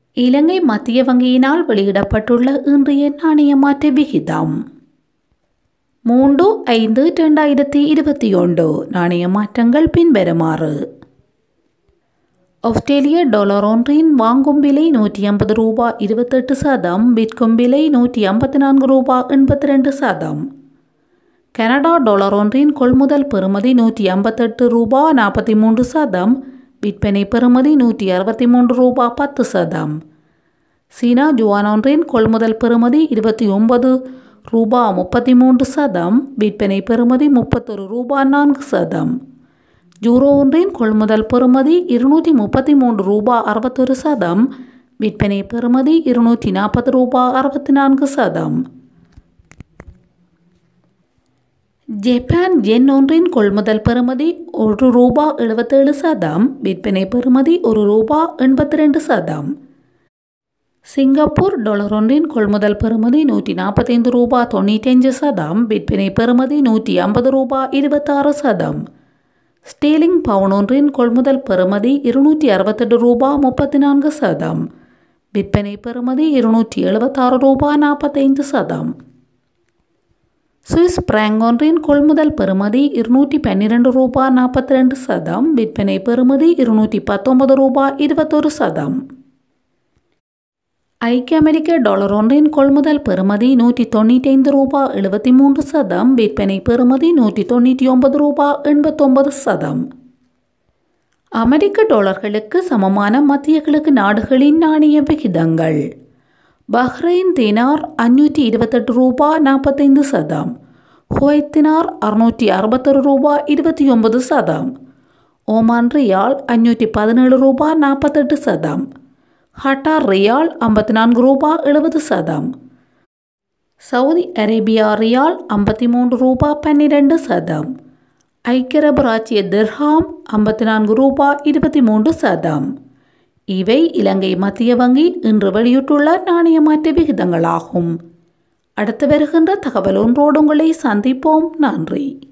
இலங்கை மத்திய வங்கியினால் வெளியிடப்பட்டுள்ள இன்றைய நாணய மாற்று விகிதம் மூன்று ஐந்து இரண்டாயிரத்தி இருபத்தி ஒன்று நாணய மாற்றங்கள் பின்வருமாறு ஆஸ்திரேலிய டாலர் ஒன்றின் வாங்கும் விலை நூற்றி ஐம்பது ரூபா இருபத்தெட்டு சதம் விற்கும் விலை நூற்றி ஐம்பத்தி நான்கு ரூபா எண்பத்தி ரெண்டு சதம் கனடா டாலர் ஒன்றின் கொள்முதல் பெறுமதி நூற்றி ஐம்பத்தெட்டு ரூபா நாற்பத்தி மூன்று சதம் விற்பனை பெறுமதி நூற்றி அறுபத்தி மூன்று ரூபா பத்து சதம் சீனா ஜுவான் ஒன்றின் கொள்முதல் பெறுமதி இருபத்தி ஒன்பது ரூபா முப்பத்தி மூன்று சதம் விற்பனை பெறுமதி முப்பத்தொரு ரூபா நான்கு சதம் ஜூரோ ஒன்றின் கொள்முதல் பெறுமதி இருநூற்றி முப்பத்தி மூன்று ரூபா அறுபத்தொரு சதம் விற்பனை பெறுமதி இருநூற்றி நாற்பது ரூபா அறுபத்தி நான்கு சதம் ஜப்பான் ஜென் ஒன்றின் கொள்முதல் பெறுமதி ஒரு ரூபா எழுபத்தேழு சதம் விற்பனை பெறுமதி ஒரு ரூபா எண்பத்தி ரெண்டு சதம் சிங்கப்பூர் டாலர் ஒன்றின் கொள்முதல் பெறுமதி நூற்றி நாற்பத்தைந்து ரூபா தொண்ணூற்றஞ்சு சதம் விற்பனை பெறுமதி நூற்றி ஐம்பது ரூபா இருபத்தாறு சதம் ஸ்டீலிங் பவுன் ஒன்றின் கொள்முதல் பெறுமதி இருநூற்றி அறுபத்தெட்டு ரூபா முப்பத்தி நான்கு சதம் விற்பனை பெறுமதி இருநூற்றி எழுபத்தாறு ரூபா நாற்பத்தைந்து சதம் சுவிஸ் பிராங்க் ஒன்றின் கொள்முதல் பெறுமதி இருநூற்றி பன்னிரெண்டு ரூபா நாற்பத்தி ரெண்டு சதம் விற்பனை பெறுமதி இருநூற்றி பத்தொன்பது ரூபா இருபத்தொரு சதம் ஐக்கிய அமெரிக்க டாலர் ஒன்றின் கொள்முதல் பெறுமதி நூற்றி தொண்ணூற்றி ஐந்து ரூபா எழுபத்தி மூன்று சதம் விற்பனை பெறுமதி நூற்றி தொண்ணூற்றி ஒன்பது ரூபா எண்பத்தொன்பது சதம் அமெரிக்க டாலர்களுக்கு சமமான மத்திய கிழக்கு நாடுகளின் நாணய விகிதங்கள் பஹ்ரைன் தினார் அஞ்சூற்றி இருபத்தெட்டு ரூபா நாற்பத்தைந்து சதம் குவைத் தினார் அறுநூற்றி அறுபத்தொரு ரூபா இருபத்தி ஒன்பது சதம் ஓமான் ரியால் அஞ்சூற்றி பதினேழு ரூபா நாற்பத்தெட்டு சதம் ஹட்டார் ரியால் ஐம்பத்தி நான்கு ரூபா எழுபது சதம் சவுதி அரேபியா ரியால் ஐம்பத்தி மூன்று ரூபா பன்னிரெண்டு சதம் ஐக்கிய அரபு ராச்சிய திர்ஹாம் ஐம்பத்தி நான்கு ரூபா இருபத்தி மூன்று சதம் இவை இலங்கை மத்திய வங்கி இன்று வெளியிட்டுள்ள நாணய மாற்று விகிதங்களாகும் அடுத்து வருகின்ற தகவல் ஒன்றோடு உங்களை சந்திப்போம் நன்றி